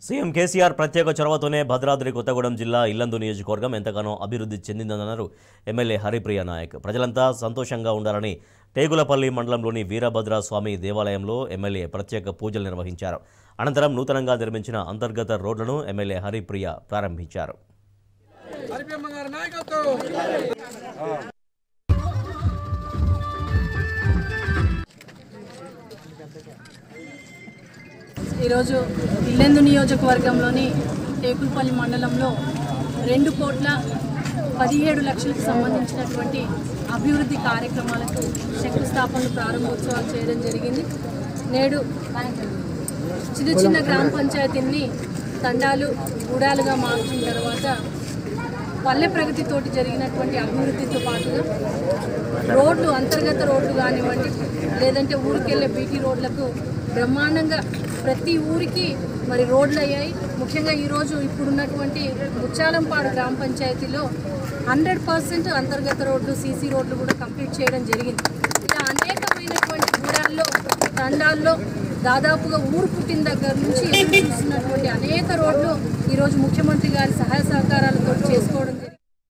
CM KCR ప్రత్యేక చొరవతోనే భద్రాద్రి కొత్తగూడెం జిల్లా ఇల్లందు నియోజకవర్గం ఎంతగానో అభివృద్ధి చెందిందన్నారు ఎమ్మెల్యే హరిప్రియ నాయక్ ప్రజలంతా సంతోషంగా ఉండాలని టేగులపల్లి మండలంలోని వీరభద్ర స్వామి దేవాలయంలో ఎమ్మెల్యే ప్రత్యేక పూజలు నిర్వహించారు అనంతరం నూతనంగా నిర్మించిన అంతర్గత రోడ్లను ఎమ్మెల్యే హరిప్రియ ప్రారంభించారు హరిప్రమ్మ గారి నాయకత్వం ఈరోజు ఇల్లెందు నియోజకవర్గంలోని టేకులపల్లి మండలంలో రెండు కోట్ల పదిహేడు లక్షలకు సంబంధించినటువంటి అభివృద్ధి కార్యక్రమాలకు శంకుస్థాపనలు ప్రారంభోత్సవాలు చేయడం జరిగింది నేడు చిన్న చిన్న గ్రామ పంచాయతీని తండాలు గూడాలుగా మార్చిన తర్వాత పల్లె ప్రగతితోటి జరిగినటువంటి అభివృద్ధితో పాటుగా రోడ్లు అంతర్గత రోడ్లు కానివ్వండి లేదంటే ఊరికెళ్ళే బీటీ రోడ్లకు బ్రహ్మాండంగా ప్రతి ఊరికి మరి రోడ్లు అయ్యాయి ముఖ్యంగా ఈరోజు ఇప్పుడున్నటువంటి ముచ్చాలంపాడు గ్రామ పంచాయతీలో హండ్రెడ్ పర్సెంట్ అంతర్గత రోడ్లు సీసీ రోడ్లు కూడా కంప్లీట్ చేయడం జరిగింది ఇలా అనేకమైనటువంటి గూడాల్లో తండాల్లో దాదాపుగా ఊరు పుట్టిన దగ్గర నుంచి ఎదురు చూస్తున్నటువంటి అనేక రోడ్లు ఈరోజు ముఖ్యమంత్రి గారి సహాయ సహకారాల